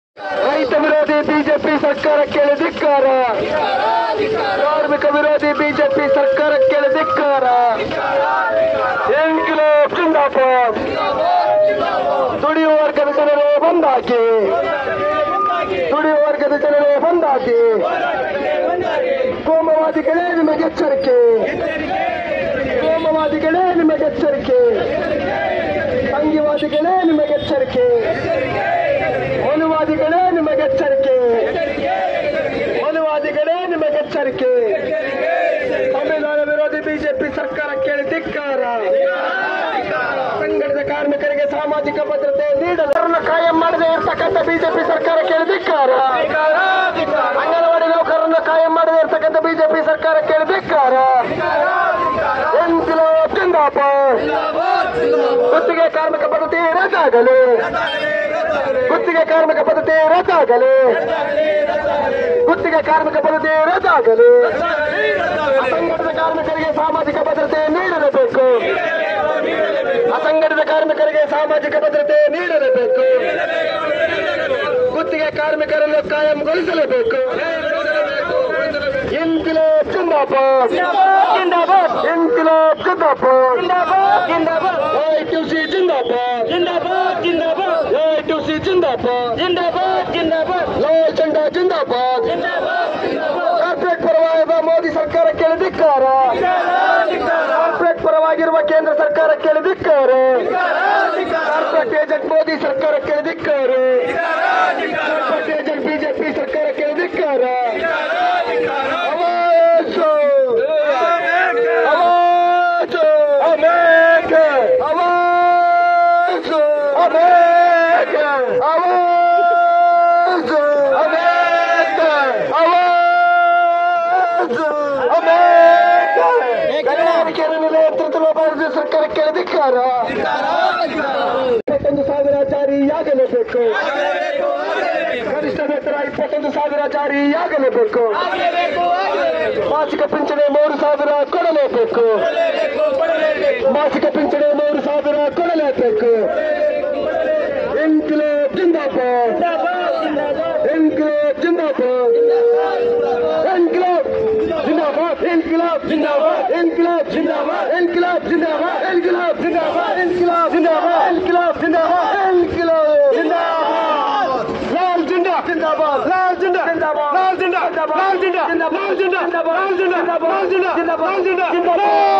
ರೈತ ವಿರೋಧಿ ಬಿಜೆಪಿ ಸರ್ಕಾರಕ್ಕೆ ಧಿಕ್ಕಾರ ಕಾರ್ಮಿಕ ವಿರೋಧಿ ಬಿಜೆಪಿ ಸರ್ಕಾರಕ್ಕೆ ಧಿಕ್ಕಾರ ಇನ್ಕಿಲಾಬ್ ಜಿಂದಾಬಾದ್ ದುಡಿಯುವ ವರ್ಗದ ಜನರೇ ಬಂದಾಕಿ ದುಡಿಯುವ ವರ್ಗದ ಜನರೇ ಬಂದಾಕಿ ಕೋಮವಾದಿಗಳೇ ನಿಮಗೆ ಎಚ್ಚರಿಕೆ ಕೋಮವಾದಿಗಳೇ ನಿಮಗೆ ಎಚ್ಚರಿಕೆ ಸಂಘಿವಾದಿಗಳೇ ನಿಮಗೆ ಎಚ್ಚರಿಕೆ ಮನುವಾದಿಗಳೇ ನಿಮಗೆ ಎಚ್ಚರಿಕೆ ಮನುವಾದಿಗಳೇ ನಿಮಗೆ ಎಚ್ಚರಿಕೆ ಸಂವಿಧಾನ ವಿರೋಧಿ ಬಿಜೆಪಿ ಸರ್ಕಾರ ಕೇಳಿ ಧಿಕ್ಕಾರ ಸಂಘಟಿತ ಕಾರ್ಮಿಕರಿಗೆ ಸಾಮಾಜಿಕ ಭದ್ರತೆ ನೀಡಲು ಕಾಯಂ ಮಾಡದೆ ಇರ್ತಕ್ಕಂಥ ಬಿಜೆಪಿ ಸರ್ಕಾರ ಕೇಳಿ ಧಿಕ್ಕಾರ ಅಂಗನವಾಡಿ ನೌಕರರನ್ನು ಕಾಯಂ ಮಾಡದೆ ಇರ್ತಕ್ಕಂಥ ಬಿಜೆಪಿ ಸರ್ಕಾರ ಕೇಳಿ ಧಿಕ್ಕಾರ ಇನ್ಕಿಲಾಬ್ ಜಿಂದಾಬಾದ್ ಗುತ್ತಿಗೆ ಕಾರ್ಮಿಕ ಪದ್ಧತಿ ರದ್ದಾಗಲಿ ಗುತ್ತಿಗೆ ಕಾರ್ಮಿಕ ಪದ್ಧತಿ ರದ್ದಾಗಲಿ ಗುತ್ತಿಗೆ ಕಾರ್ಮಿಕ ಪದ್ಧತಿ ರದ್ದಾಗಲಿ ಅಸಂಘಟಿತ ಕಾರ್ಮಿಕರಿಗೆ ಸಾಮಾಜಿಕ ಭದ್ರತೆ ನೀಡಲೇಬೇಕು ಅಸಂಘಟಿತ ಕಾರ್ಮಿಕರಿಗೆ ಸಾಮಾಜಿಕ ಭದ್ರತೆ ನೀಡಲೇಬೇಕು ಗುತ್ತಿಗೆ ಕಾರ್ಮಿಕರನ್ನು ಕಾಯಂಗೊಳಿಸಲೇಬೇಕು ಇನ್ಕಿಲಾಬ್ ಜಿಂದಾಬಾದ್ ಜಿಂದಾಬಾದ್ ಇನ್ಕಿಲಾಬ್ ಜಿಂದಾಬಾದ್ ಜಿಂದಾಬಾದ್ ಐಟಿಸಿ ಜಿಂದಾಬಾದ್ ಜಿಂದಾಬಾದ್ ಜಿಂದಾಬಾದ್ ಐಟಿಸಿ ಜಿಂದಾಬಾದ್ ಜಿಂದಾಬಾದ್ ಜಿಂದಾಬಾದ್ ಲಾಲ್ ಚಂಡಾ ಜಿಂದಾಬಾದ್ ಕಾರ್ಪೊರೇಟ್ ಪರವಾಗಿರುವ ಮೋದಿ ಸರ್ಕಾರಕ್ಕೆ ಧಿಕ್ಕಾರ ಕಾರ್ಪೊರೇಟ್ ಪರವಾಗಿರುವ ಕೇಂದ್ರ ಸರ್ಕಾರಕ್ಕೆ ಧಿಕ್ಕಾರ ಕಾರ್ಪೊರೇಟ್ ಏಜೆಂಟ್ ಮೋದಿ ಸರ್ಕಾರಕ್ಕೆ ಧಿಕ್ಕಾರ ಕಾರ್ಪೊರೇಟ್ ಏಜೆಂಟ್ ಬಿಜೆಪಿ ಸರ್ಕಾರಕ್ಕೆ ಧಿಕ್ಕಾರ ಅವಾಜು ಅವಾಜು ಅಮೇಕ ಅವಾಜು ಅಮೇಕ ಅವಾಜು ಅಮೇಕ ಅವಾಜು ಅಮೇಕ ಕೈಗಾರಿಕೆಗಳ ನೇತೃತ್ವ ಭಾರತ ಸರ್ಕಾರಕ್ಕೆ ಧಿಕ್ಕಾರ ಇಪ್ಪತ್ತೊಂದು ಸಾವಿರ ಜಾರಿಯಾಗಲೇಬೇಕು ಗರಿಷ್ಠ ವೇತನ ಇಪ್ಪತ್ತೊಂದು ಸಾವಿರ ಜಾರಿಯಾಗಲೇಬೇಕು ಮಾಸಿಕ ಪಿಂಚಣಿ ಮೂರು ಸಾವಿರ ಕೊಡಲೇಬೇಕು ಮಾಸಿಕ ಪಿಂಚಣಿ ಮೂರು ಸಾವಿರ ಕೊಡಲೇಬೇಕು ಇನ್ಕ್ಲೇಬ್ ಜಿಂದಾಬಾದ್ ಇನ್ಕ್ಲೇಬ್ ಜಿಂದಾಬಾದ್ ಇನ್ಕ್ಲೇಬ್ ಜಿಂದಾಬಾದ್ ಇನ್ಕ್ಲಾಬ್ ಜಿಂದಾಬಾದ್ ಇನ್ಕ್ಲಾಬ್ ಜಿಂದಾಬಾದ್ ಇನ್ಕ್ಲಾಬ್ ಜಿಂದಾಬಾದ್ ಇನ್ಕ್ಲಾಬ್ ಜಿಂದಾಬಾದ್ ಇನ್ಕ್ಲಾಬ್ ಜಿಂದಾಬಾದ್ ಇನ್ಕ್ಲಾಬ್ ಜಿಂದಾಬಾದ್ ಇನ್ಕ್ಲಾಬ್ ಜಿಂದಾಬಾದ್ ಲಾಲ್ ಜಿಂದಾ ಜಿಂದಾಬಾದ್ ಲಾಲ್ ಜಿಂದಾ ಜಿಂದಾಬಾದ್ ಲಾಲ್ ಜಿಂದಾ ಲಾಲ್ ಜಿಂದಾ ಲಾಲ್ ಜಿಂದಾ ಜಿಂದಾಬಾದ್ ಲಾಲ್ ಜಿಂದಾ ಲಾಲ್ ಜಿಂದಾ ಜಿಂದಾಬಾದ್ ಲಾಲ್ ಜಿಂದಾ ಜಿಂದಾಬಾದ್ ಲಾಲ್